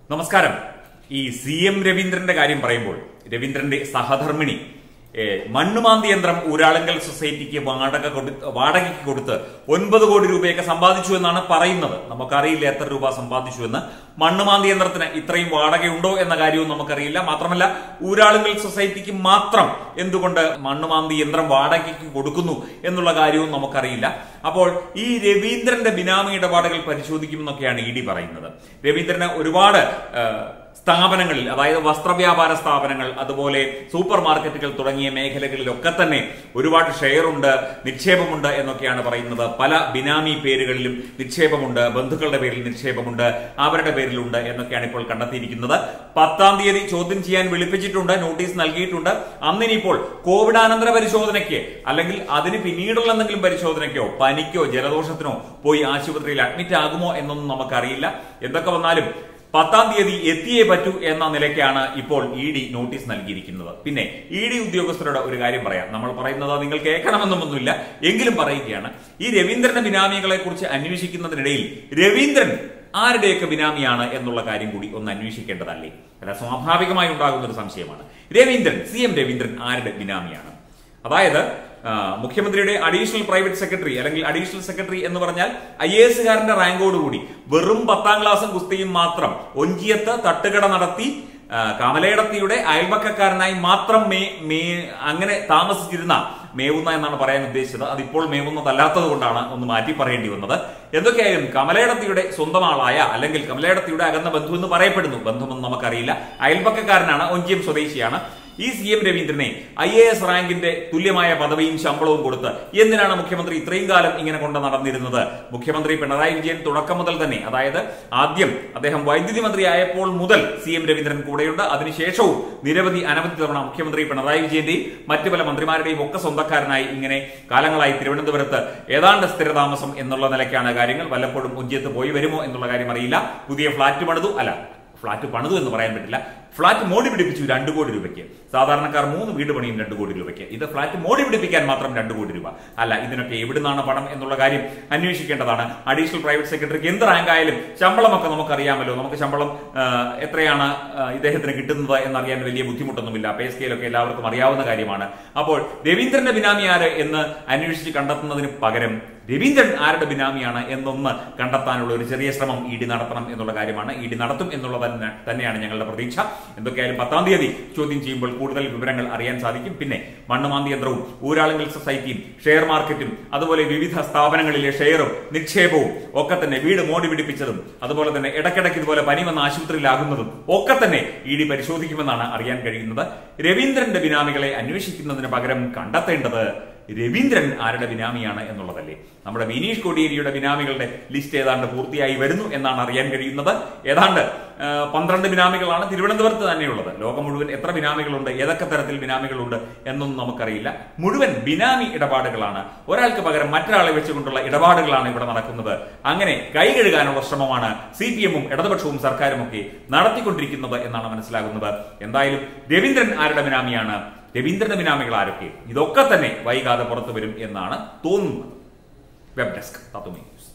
നമസ്കാരം ഈ C M രവീന്ദ്രന്റെ കാര്യം പറയുമ്പോൾ രവീന്ദ്രന്റെ സഹധർമ്മിണി ഏ, മണ്ണുമാന്തി യന്ത്രം ഊരാളുങ്കൽ സൊസൈറ്റിക്ക് വാടക കൊടു വാടകയ്ക്ക് കൊടുത്ത് ഒൻപത് കോടി രൂപയൊക്കെ സമ്പാദിച്ചു എന്നാണ് പറയുന്നത് നമുക്കറിയില്ല എത്ര രൂപ സമ്പാദിച്ചു എന്ന് മണ്ണുമാന്തി യന്ത്രത്തിന് ഇത്രയും വാടകയുണ്ടോ എന്ന കാര്യവും നമുക്കറിയില്ല മാത്രമല്ല ഊരാളുങ്കൽ സൊസൈറ്റിക്ക് മാത്രം എന്തുകൊണ്ട് മണ്ണുമാന്തി യന്ത്രം വാടകയ്ക്ക് കൊടുക്കുന്നു എന്നുള്ള കാര്യവും നമുക്കറിയില്ല അപ്പോൾ ഈ രവീന്ദ്രന്റെ ബിനാമി ഇടപാടുകൾ പരിശോധിക്കുമെന്നൊക്കെയാണ് ഇ ഡി പറയുന്നത് രവീന്ദ്രന് ഒരുപാട് ആ, സ്ഥാപനങ്ങളിൽ അതായത് വസ്ത്രവ്യാപാര സ്ഥാപനങ്ങൾ അതുപോലെ സൂപ്പർ മാർക്കറ്റുകൾ തുടങ്ങിയ മേഖലകളിലൊക്കെ തന്നെ ഒരുപാട് ഷെയർ ഉണ്ട് നിക്ഷേപമുണ്ട് എന്നൊക്കെയാണ് പറയുന്നത് പല ബിനാമി പേരുകളിലും നിക്ഷേപമുണ്ട് ബന്ധുക്കളുടെ പേരിൽ നിക്ഷേപമുണ്ട് അവരുടെ പേരിലുണ്ട് എന്നൊക്കെയാണ് ഇപ്പോൾ കണ്ടെത്തിയിരിക്കുന്നത് പത്താം തീയതി ചോദ്യം ചെയ്യാൻ വിളിപ്പിച്ചിട്ടുണ്ട് നോട്ടീസ് നൽകിയിട്ടുണ്ട് അന്നിനിപ്പോൾ കോവിഡാനന്തര പരിശോധനയ്ക്ക് അല്ലെങ്കിൽ അതിന് പിന്നീടുള്ള എന്തെങ്കിലും പരിശോധനയ്ക്കോ പനിക്കോ ജലദോഷത്തിനോ പോയി ആശുപത്രിയിൽ അഡ്മിറ്റ് ആകുമോ എന്നൊന്നും നമുക്കറിയില്ല എന്തൊക്കെ വന്നാലും പത്താം തീയതി എത്തിയേ പറ്റൂ എന്ന നിലയ്ക്കാണ് ഇപ്പോൾ ഇ ഡി നോട്ടീസ് നൽകിയിരിക്കുന്നത് പിന്നെ ഇ ഡി ഉദ്യോഗസ്ഥരോട് ഒരു കാര്യം പറയാം നമ്മൾ പറയുന്നത് നിങ്ങൾ കേൾക്കണമെന്നൊന്നുമില്ല എങ്കിലും പറയുകയാണ് ഈ രവീന്ദ്രന്റെ ബിനാമികളെ കുറിച്ച് അന്വേഷിക്കുന്നതിനിടയിൽ രവീന്ദ്രൻ ആരുടെയൊക്കെ ബിനാമിയാണ് എന്നുള്ള കാര്യം കൂടി ഒന്ന് അന്വേഷിക്കേണ്ടതല്ലേ അല്ല സ്വാഭാവികമായി ഉണ്ടാകുന്ന ഒരു സംശയമാണ് രവീന്ദ്രൻ സി എം രവീന്ദ്രൻ ആരുടെ ബിനാമിയാണ് അതായത് ആ, മുഖ്യമന്ത്രിയുടെ അഡീഷണൽ പ്രൈവറ്റ് സെക്രട്ടറി അല്ലെങ്കിൽ അഡീഷണൽ സെക്രട്ടറി എന്ന് പറഞ്ഞാൽ ഐ എ എസുകാരന്റെ റാങ്കോടുകൂടി വെറും പത്താം ക്ലാസ്സും കുസ്തിയും മാത്രം ഒഞ്ചിയത്ത് തട്ടുകട നടത്തി ആ, കമലയിടത്തിയുടെ അയൽപക്കക്കാരനായി മാത്രം മേ മേ അങ്ങനെ താമസിച്ചിരുന്ന മേവുന്ന എന്നാണ് പറയാൻ ഉദ്ദേശിച്ചത് അതിപ്പോൾ മേവുന്നതല്ലാത്തത് കൊണ്ടാണ് ഒന്ന് മാറ്റി പറയേണ്ടി വന്നത് എന്തൊക്കെയായാലും കമലയിടത്തിയുടെ സ്വന്തം ആളായ അല്ലെങ്കിൽ കമലയിടത്തിയുടെ അകന്ന ബന്ധു എന്ന് പറയപ്പെടുന്നു ബന്ധുവെന്ന് നമുക്കറിയില്ല അയൽപക്കക്കാരനാണ് ഒഞ്ചിയം സ്വദേശിയാണ് ഈ സി എം രവീന്ദ്രനെ ഐ എ എസ് റാങ്കിന്റെ തുല്യമായ പദവിയും ശമ്പളവും കൊടുത്ത് എന്തിനാണ് മുഖ്യമന്ത്രി ഇത്രയും കാലം ഇങ്ങനെ കൊണ്ട് നടന്നിരുന്നത് മുഖ്യമന്ത്രി പിണറായി വിജയൻ തുടക്കം മുതൽ തന്നെ അതായത് ആദ്യം അദ്ദേഹം വൈദ്യുതി മന്ത്രി ആയപ്പോൾ മുതൽ സി എം രവീന്ദ്രൻ കൂടെയുണ്ട് അതിനുശേഷവും നിരവധി അനവധി തവണ മുഖ്യമന്ത്രി പിണറായി വിജയന്റെയും മറ്റു പല മന്ത്രിമാരുടെയും ഒക്കെ സ്വന്തക്കാരനായി ഇങ്ങനെ കാലങ്ങളായി തിരുവനന്തപുരത്ത് ഏതാണ്ട് സ്ഥിരതാമസം എന്നുള്ള നിലയ്ക്കാണ് കാര്യങ്ങൾ വല്ലപ്പോഴും ഉജ്ജയത്ത് പോയി വരുമോ എന്നുള്ള കാര്യം അറിയില്ല പുതിയ ഫ്ളാറ്റ് പണിതു അല്ല ഫ്ളാറ്റ് പണിതു എന്ന് പറയാൻ പറ്റില്ല ഫ്ളാറ്റ് മോടി പിടിപ്പിച്ചു രണ്ട് കോടി രൂപയ്ക്ക് സാധാരണക്കാർ മൂന്ന് വീട് പണിയും രണ്ട് കോടി രൂപയ്ക്ക് ഇത് ഫ്ളാറ്റ് മോടി പിടിപ്പിക്കാൻ മാത്രം രണ്ട് കോടി രൂപ അല്ല ഇതിനൊക്കെ എവിടുന്നാണ് പണം എന്നുള്ള കാര്യം അന്വേഷിക്കേണ്ടതാണ് അഡീഷണൽ പ്രൈവറ്റ് സെക്രട്ടറിക്ക് എന്ത് റാങ്ക് ആയാലും ശമ്പളമൊക്കെ നമുക്കറിയാമല്ലോ നമുക്ക് ശമ്പളം ആ, എത്രയാണ് ആ, ഇദ്ദേഹത്തിന് കിട്ടുന്നത് എന്നറിയാൻ വലിയ ബുദ്ധിമുട്ടൊന്നുമില്ല പേ സ്കെയിലൊക്കെ എല്ലാവർക്കും അറിയാവുന്ന കാര്യമാണ് അപ്പോൾ രവീന്ദ്രന്റെ ബിനാമി ആര് എന്ന് അന്വേഷിച്ച് കണ്ടെത്തുന്നതിന് പകരം രവീന്ദ്രൻ ആരുടെ ബിനാമിയാണ് എന്നൊന്ന് കണ്ടെത്താനുള്ള ഒരു ചെറിയ ശ്രമം ഇ ഡി നടത്തണം എന്നുള്ള കാര്യമാണ് ഇ ഡി നടത്തും എന്നുള്ളത് തന്നെ തന്നെയാണ് ഞങ്ങളുടെ പ്രതീക്ഷ എന്തൊക്കെയായാലും പത്താം തീയതി ചോദ്യം ചെയ്യുമ്പോൾ കൂടുതൽ വിവരങ്ങൾ അറിയാൻ സാധിക്കും പിന്നെ മണ്ണുമാന്തി യന്ത്രവും ഊരാളുങ്കൽ സൊസൈറ്റിയും ഷെയർ മാർക്കറ്റും അതുപോലെ വിവിധ സ്ഥാപനങ്ങളിലെ ഷെയറും നിക്ഷേപവും ഒക്കെ തന്നെ വീട് മോടി പിടിപ്പിച്ചതും അതുപോലെ തന്നെ ഇടയ്ക്കിടയ്ക്ക് ഇതുപോലെ പനി വന്ന ആശുപത്രിയിലാകുന്നതും ഒക്കെ തന്നെ ഇ ഡി പരിശോധിക്കുമെന്നാണ് അറിയാൻ കഴിയുന്നത് രവീന്ദ്രന്റെ ബിനാമികളെ അന്വേഷിക്കുന്നതിന് പകരം കണ്ടെത്തേണ്ടത് രവീന്ദ്രൻ ആരുടെ ബിനാമിയാണ് എന്നുള്ളതല്ലേ നമ്മുടെ വിനീഷ് കോടിയേരിയുടെ ബിനാമികളുടെ ലിസ്റ്റ് ഏതാണ്ട് പൂർത്തിയായി വരുന്നു എന്നാണ് അറിയാൻ കഴിയുന്നത് ഏതാണ്ട് ആ, പന്ത്രണ്ട് ബിനാമികളാണ് തിരുവനന്തപുരത്ത് തന്നെയുള്ളത് ലോകം മുഴുവൻ എത്ര ബിനാമികളുണ്ട് ഏതൊക്കെ തരത്തിൽ ബിനാമികളുണ്ട് എന്നൊന്നും നമുക്കറിയില്ല മുഴുവൻ ബിനാമി ഇടപാടുകളാണ് ഒരാൾക്ക് പകരം മറ്റൊരാളെ വെച്ചുകൊണ്ടുള്ള ഇടപാടുകളാണ് ഇവിടെ നടക്കുന്നത് അങ്ങനെ കൈ കഴുകാനുള്ള ശ്രമമാണ് സി പി എമ്മും ഇടതുപക്ഷവും സർക്കാരും ഒക്കെ നടത്തിക്കൊണ്ടിരിക്കുന്നത് എന്നാണ് മനസ്സിലാകുന്നത് എന്തായാലും രവീന്ദ്രൻ ആരുടെ ബിനാമിയാണ് രവീന്ദ്രന്റെ ബിനാമികൾ ആരൊക്കെ ഇതൊക്കെ തന്നെ വൈകാതെ പുറത്തു വരും എന്നാണ് തോന്നുന്നത് വെബ് ഡെസ്ക് തത്തുമി ന്യൂസ്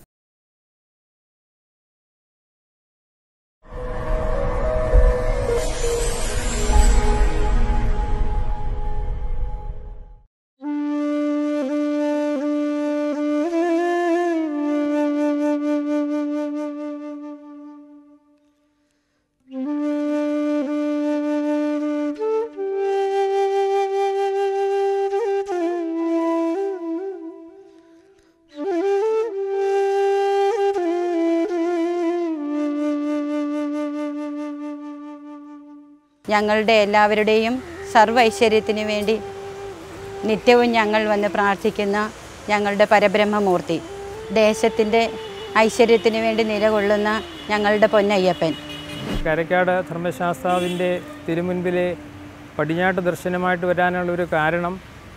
ഞങ്ങളുടെ എല്ലാവരുടെയും സർവ്വ ഐശ്വര്യത്തിനു വേണ്ടി നിത്യവും ഞങ്ങൾ വന്ന് പ്രാർത്ഥിക്കുന്ന ഞങ്ങളുടെ പരബ്രഹ്മമൂർത്തി ദേശത്തിൻ്റെ ഐശ്വര്യത്തിനു വേണ്ടി നിലകൊള്ളുന്ന ഞങ്ങളുടെ പൊന്നയ്യപ്പൻ കരക്കാട് ധർമ്മശാസ്താവിൻ്റെ തിരുമുൻപിലെ പടിഞ്ഞാട്ട് ദർശനമായിട്ട് വരാനുള്ള ഒരു കാരണം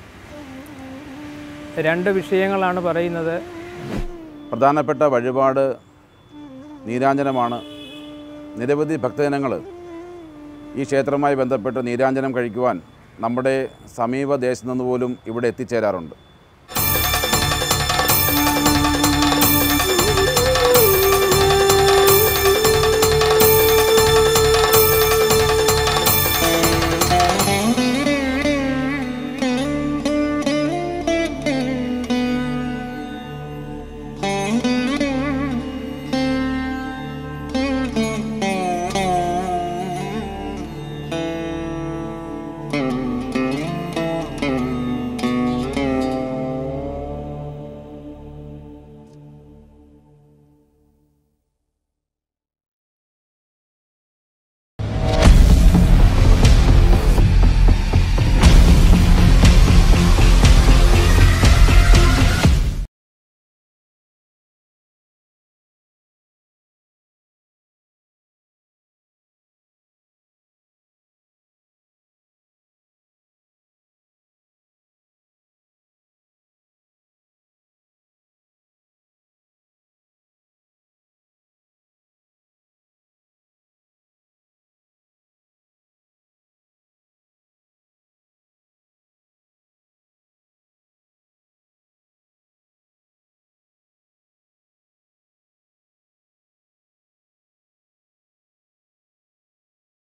രണ്ട് വിഷയങ്ങളാണ് പറയുന്നത് പ്രധാനപ്പെട്ട വഴിപാട് നീരാഞ്ജനമാണ് നിരവധി ഭക്തജനങ്ങൾ ഈ ക്ഷേത്രവുമായി ബന്ധപ്പെട്ട് നീരാഞ്ജനം കഴിക്കുവാൻ നമ്മുടെ സമീപ ദേശത്തു നിന്ന് പോലും ഇവിടെ എത്തിച്ചേരാറുണ്ട്